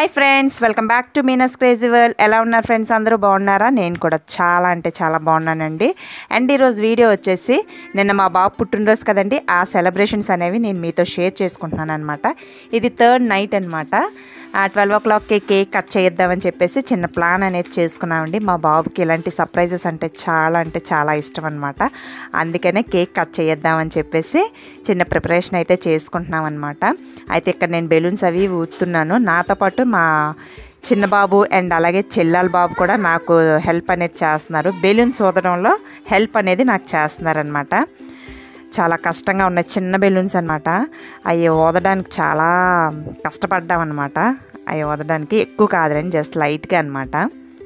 hi friends welcome back to Meena's crazy world ఎలా ఉన్నారు friends అందరూ బాగున్నారా నేను కూడా చాలా అంటే చాలా బాగున్నానండి అండ్ ఈరోజు వీడియో వచ్చేసి నిన్న మా బాబు పుట్టినరోజు కదండి ఆ సెలబ్రేషన్స్ అనేవి నేను మీతో షేర్ చేసుకుంటున్నాను అనమాట ఇది థర్డ్ నైట్ అనమాట ట్వెల్వ్ ఓ క్లాక్కి కేక్ కట్ చేద్దామని చెప్పేసి చిన్న ప్లాన్ అనేది చేసుకున్నామండి మా బాబుకి ఇలాంటి సర్ప్రైజెస్ అంటే చాలా అంటే చాలా ఇష్టం అనమాట అందుకనే కేక్ కట్ చేద్దామని చెప్పేసి చిన్న ప్రిపరేషన్ అయితే చేసుకుంటున్నాం అనమాట అయితే ఇక్కడ నేను బెలూన్స్ అవి ఊతున్నాను నాతో పాటు మా చిన్న బాబు అండ్ అలాగే చెల్లెల బాబు కూడా నాకు హెల్ప్ అనేది చేస్తున్నారు బెలూన్స్ ఊదడంలో హెల్ప్ అనేది నాకు చేస్తున్నారనమాట చాలా కష్టంగా ఉన్నాయి చిన్న బెలూన్స్ అనమాట అవి ఊదడానికి చాలా కష్టపడ్డాం అనమాట అవి ఊదడానికి ఎక్కువ కాదులేండి జస్ట్ లైట్గా అనమాట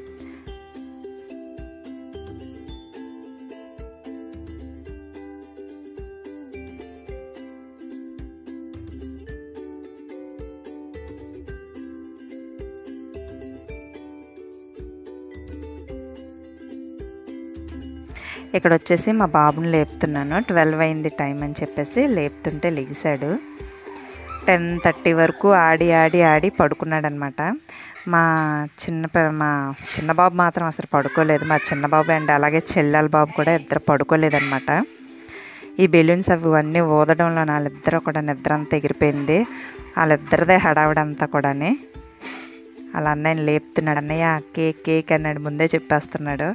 ఇక్కడ వచ్చేసి మా బాబుని లేపుతున్నాను ట్వెల్వ్ అయింది టైం అని చెప్పేసి లేపుతుంటే లెగిశాడు టెన్ థర్టీ వరకు ఆడి ఆడి ఆడి పడుకున్నాడు అనమాట మా చిన్న ప- మా చిన్న బాబు మాత్రం అసలు పడుకోలేదు మా చిన్న బాబు అండ్ అలాగే చెల్లెల బాబు కూడా ఇద్దరు పడుకోలేదన్నమాట ఈ బెలూన్స్ అవి అన్నీ ఊదడంలో వాళ్ళిద్దరూ కూడా నిద్ర అంతా ఎగిరిపోయింది వాళ్ళిద్దరిదే హడావిడంతా కూడాని అలా అన్నయ్యని లేపుతున్నాడు అన్నయ్య కేక్ కేక్ అన్నాడు ముందే చెప్పేస్తున్నాడు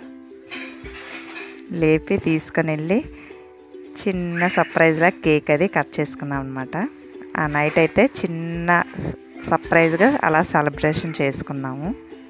లేపి తీసుకొని వెళ్ళి చిన్న సర్ప్రైజ్లా కేక్ అది కట్ చేసుకున్నాం అనమాట ఆ నైట్ అయితే చిన్న సర్ప్రైజ్గా అలా సెలబ్రేషన్ చేసుకున్నాము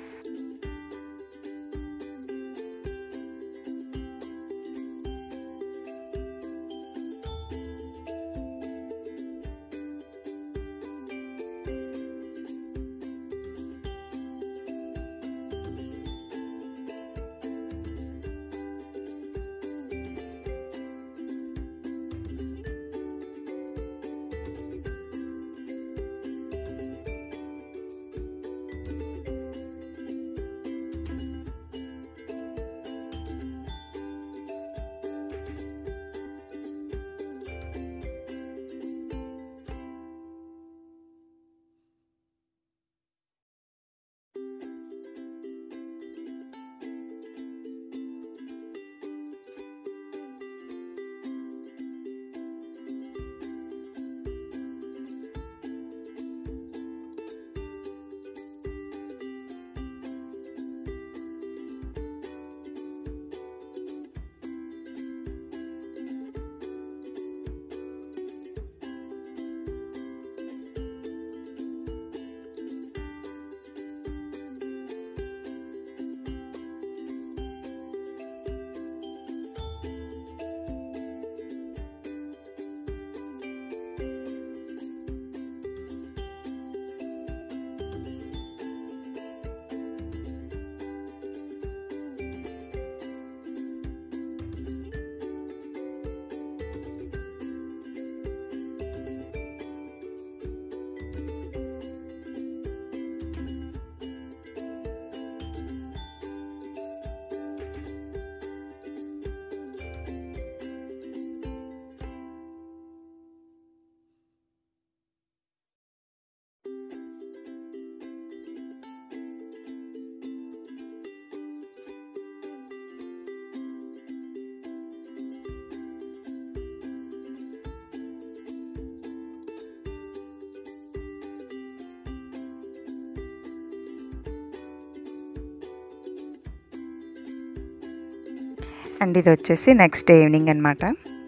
అండ్ ఇది వచ్చేసి నెక్స్ట్ డే ఈవినింగ్ అనమాట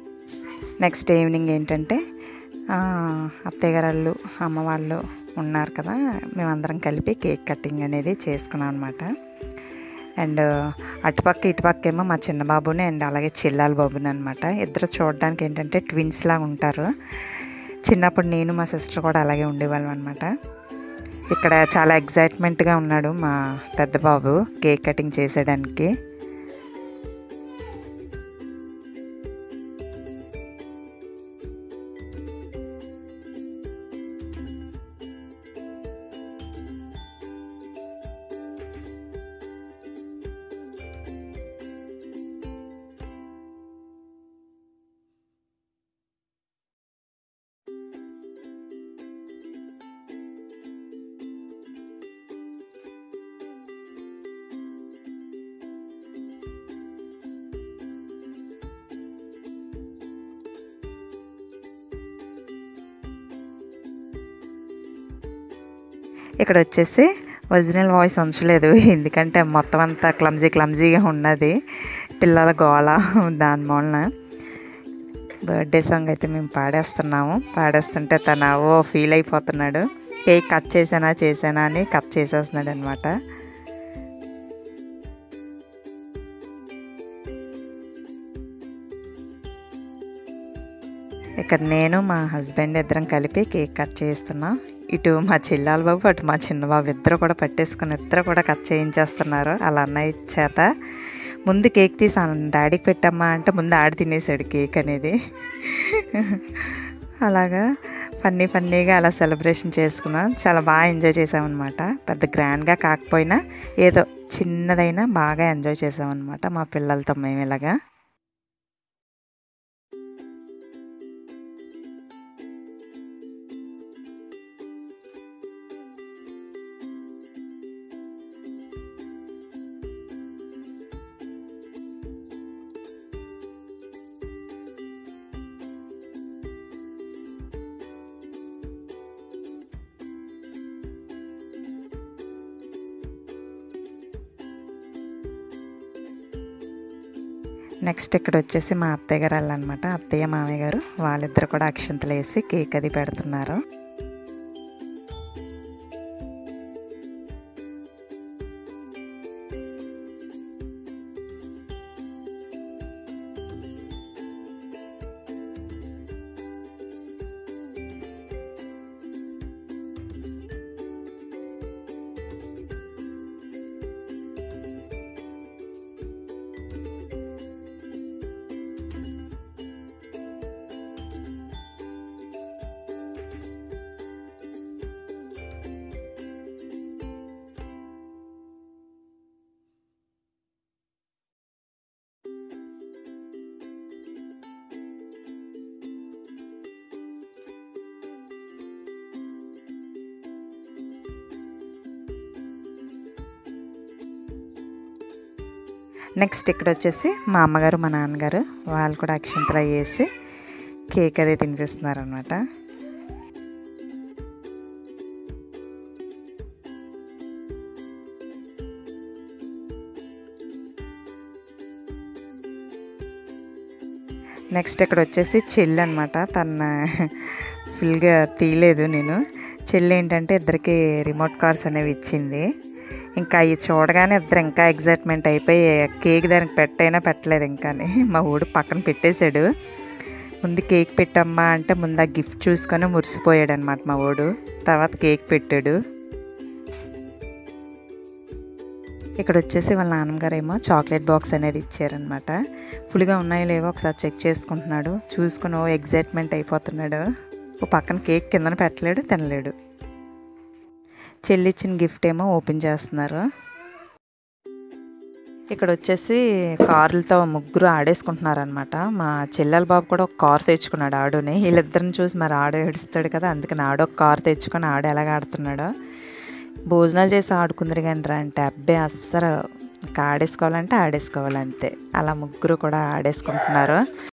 నెక్స్ట్ డే ఈవినింగ్ ఏంటంటే ఆ, అత్తయ్య గారు వాళ్ళు అమ్మ వాళ్ళు ఉన్నారు కదా మేమందరం కలిపి కేక్ కటింగ్ అనేది చేసుకున్నాం అనమాట అండ్ అటుపక్క ఇటుపక్క ఏమో మా చిన్న బాబుని అండ్ అలాగే చిల్లాల బాబుని అనమాట ఇద్దరు చూడడానికి ఏంటంటే ట్విన్స్ లాగా ఉంటారు చిన్నప్పుడు నేను మా సిస్టర్ కూడా అలాగే ఉండేవాళ్ళం అనమాట ఇక్కడ చాలా ఎగ్జైట్మెంట్గా ఉన్నాడు మా పెద్ద బాబు కేక్ కటింగ్ చేసేయడానికి ఇక్కడ వచ్చేసి ఒరిజినల్ వాయిస్ ఉంచలేదు ఎందుకంటే మొత్తం అంతా క్లమ్జీ క్లమ్జీగా ఉన్నది పిల్లల గోళ దాని మూలన బర్త్డే సాంగ్ అయితే మేము పాడేస్తున్నాము పాడేస్తుంటే తన ఓ ఫీల్ అయిపోతున్నాడు కేక్ కట్ చేసానా చేసానా అని కట్ చేసేస్తున్నాడు అనమాట ఇక్కడ నేను మా హస్బెండ్ ఇద్దరం కలిపి కేక్ కట్ చేస్తున్నాం ఇటు మా చెల్లెల బాబు అటు మా చిన్న బాబు ఇద్దరు కూడా పట్టేసుకుని ఇద్దరు కూడా కట్ చేయించేస్తున్నారు అలా అన్నయ్య చేత ముందు కేక్ తీసి డాడీకి పెట్టమ్మా అంటే ముందు ఆడి తినేసాడు కేక్ అనేది అలాగా ఫన్నీ ఫన్నీగా అలా సెలబ్రేషన్ చేసుకున్నాం చాలా బాగా ఎంజాయ్ చేసామన్నమాట పెద్ద గ్రాండ్గా కాకపోయినా ఏదో చిన్నదైనా బాగా ఎంజాయ్ చేసామన్నమాట మా పిల్లలతో మేము ఇలాగా నెక్స్ట్ ఇక్కడ వచ్చేసి మా అత్తయ్య గారు వాళ్ళనమాట అత్తయ్య మామయ్య గారు వాళ్ళిద్దరు కూడా అక్షంతలు వేసి కేక్ అది పెడుతున్నారు నెక్స్ట్ ఇక్కడ వచ్చేసి మా అమ్మగారు మా నాన్నగారు వాళ్ళు కూడా అక్షంతలు వేసి కేక్ అది తినిపిస్తున్నారు అనమాట నెక్స్ట్ ఇక్కడ వచ్చేసి చెల్లి అనమాట తన ఫుల్గా తీయలేదు నేను చెల్లి ఏంటంటే ఇద్దరికి రిమోట్ కార్స్ అనేవి ఇచ్చింది ఇంకా అవి చూడగానే ఇద్దరు ఇంకా ఎగ్జైట్మెంట్ అయిపోయి కేక్ దానికి పెట్టైనా పెట్టలేదు ఇంకాని మా ఊడు పక్కన పెట్టేశాడు ముందు కేక్ పెట్టమ్మా అంటే ముందు ఆ గిఫ్ట్ చూసుకొని మురిసిపోయాడు అనమాట మా ఊడు తర్వాత కేక్ పెట్టాడు ఇక్కడ వచ్చేసి వాళ్ళ నాన్నగారు ఏమో చాక్లెట్ బాక్స్ అనేది ఇచ్చారనమాట ఫుల్గా ఉన్నాయో లేవో ఒకసారి చెక్ చేసుకుంటున్నాడు చూసుకుని ఓ ఎగ్జైట్మెంట్ అయిపోతున్నాడు ఓ పక్కన కేక్ కిందన పెట్టలేడు తినలేడు చెల్లి ఇచ్చిన గిఫ్ట్ ఏమో ఓపెన్ చేస్తున్నారు ఇక్కడ వచ్చేసి కార్లతో ముగ్గురు ఆడేసుకుంటున్నారు అనమాట మా చెల్లెల బాబు కూడా ఒక కారు తెచ్చుకున్నాడు ఆడుని వీళ్ళిద్దరిని చూసి మరి ఆడు ఏడుస్తాడు కదా అందుకని ఆడు ఒక కారు తెచ్చుకొని ఆడు ఎలాగ ఆడుతున్నాడో భోజనాలు చేసి ఆడుకుందరు కానీ రా అంటే అబ్బాయి అస్సలు ఇంకా ఆడేసుకోవాలంటే ఆడేసుకోవాలి అంతే అలా ముగ్గురు కూడా ఆడేసుకుంటున్నారు